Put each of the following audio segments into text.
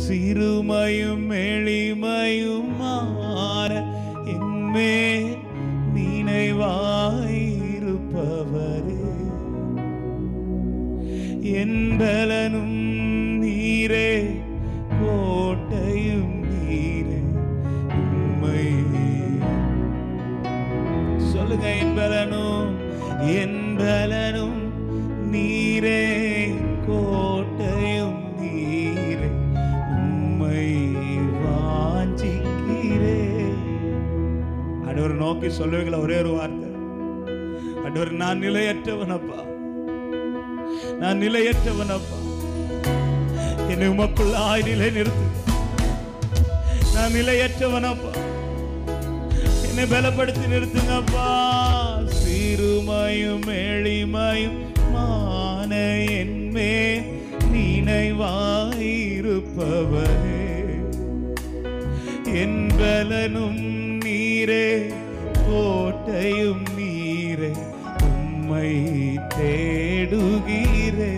சிறுமையும் எளிமையும் மாற என்மே நினைவாயிருப்பவரே என்பலனும் நீரே கோட்டையும் நீரே உம்மை சொல்லுங்க என்பலனும் என்பலனும் நீரே கோட்டையும் நீரே உம்மை வாஞ்சிக்கிறே அடவர் நோக்கி சொல்லுவீங்களா ஒரே ஒரு வார்த்தை அடவர் நான் நிலையற்றவனப்பா நான் நிலையற்றவனப்பா என்னை உமக்குள்ளாய் நிலை நிறுத்து நான் நிலையற்றவனப்பா என்னை பலப்படுத்தி நிறுத்துங்கப்பா சிறுமையும் எளிமையும் மான என்மே நினைவாயிருப்பவரே என் பலனும் நீரே கோட்டையும் நீரே உம்மை தேடுகிறே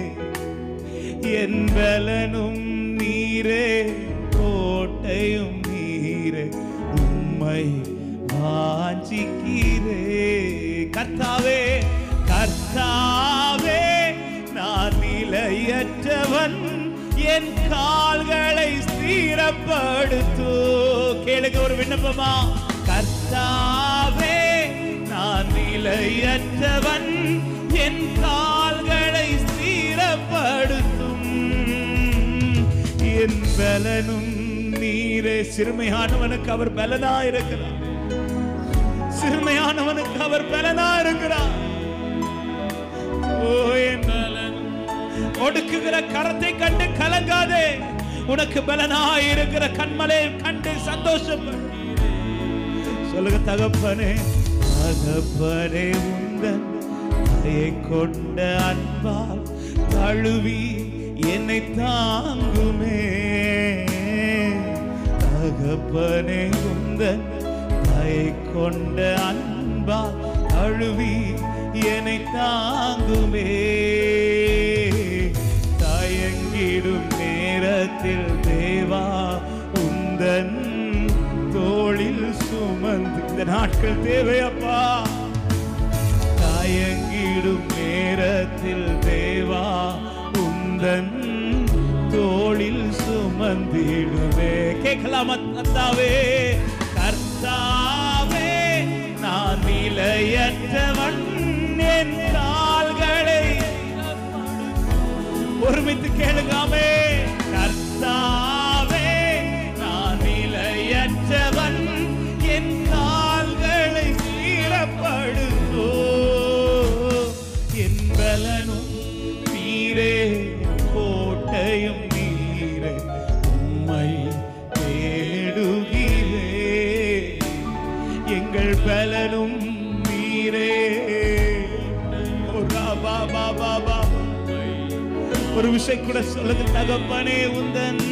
என் பலனும் நீரே கோட்டையும் நீரே உம்மை வாஞ்சிக்கிறே கர்த்தாவே கர்த்தாவே நான் நிலையற்றவன் என் கால்களை ஸ்திரப்படுத்து கேளுங்க ஒரு விண்ணப்பமா கர்த்தாவே நான் நிலையற்றவன் என் கால்களை ஸ்திரப்படுத்தும் என் பலனும் நீரே சிறுமையானவனுக்கு அவர் பலனா இருக்கிறார் சிறுமையானவனுக்கு அவர் பலனா இருக்கிறார் ஓ என் பலன் ஒடுக்குகிற கரத்தை கண்டு கலங்காதே உனக்கு பலனாய் இருக்கிற கண்மலை கண்டு சந்தோஷப்படு சொல்லுங்க தகப்பனே தகப்பனே உந்தன் தயை கொண்ட அன்பால் தழுவி என்னை தாங்குமே தகப்பனே உந்தன் தயை கொண்ட அன்பால் தழுவி என்னை தாங்குமே தயங்கிடும் நேரத்தில் தேவா உந்தன் தோளில் சுமந்து இந்த நாட்கள் தேவையப்பா தயங்கிடும் நேரத்தில் தேவா உந்தன் தோளில் சுமந்திடுவே கேட்கலாமா கர்த்தாவே கர்த்தாவே நான் நிலையற்றவன் என் கால்களை ஒருமித்து கேளுங்காமே கர்த்தாவே நான் நிலையற்றவன் என் கால்களை சீரப்படுத்தோ என் பலனும் நீரே கோட்டையும் நீரே உம்மை தேடுகிறே எங்கள் பலனும் நீரே ஓ ராபா பாபா பாபா ஒரு விஷயம் கூட சொல்லுங்க தகப்பனே உந்தன்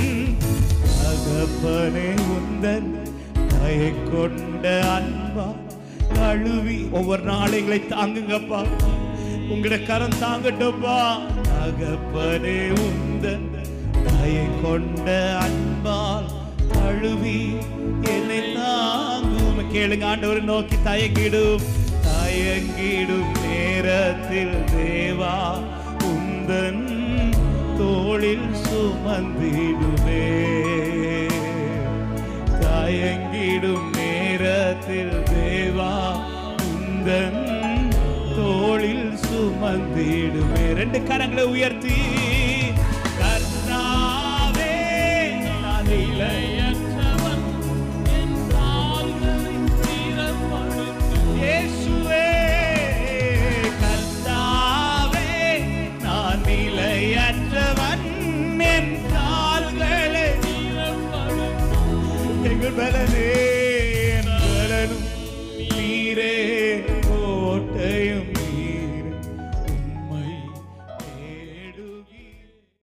தகப்பனே உந்தன் தயை கொண்ட அன்பா கழுவி ஒவ்வொரு நாளைகளை தாங்குங்கப்பா உங்களோட கரம் தாங்கட்டும்ப்பா தகப்பனே உந்தன் தயை கொண்ட அன்பால் கழுவி என்னை தாங்கும் கேளுங்க ஆண்டவர் நோக்கி தயங்கிடும் தயங்கிடும் நேரத்தில் தேவா உந்தன் தோளில் சுமந்திடுவே தயங்கிடும் நேரத்தில் தேவா உந்தன் தோளில் சுமந்திடுவே ரெண்டு கரங்களை உயர்த்தி கர்த்தாவே நான் இளையற்றவன் என் கால்களை ஸ்திரப்படுத்தும் இயேசுவே கர்த்தாவே நான் நிலையற்றவன் என் கால்களை எங்கள் பலனே என் பலனும் நீரே கோட்டையும்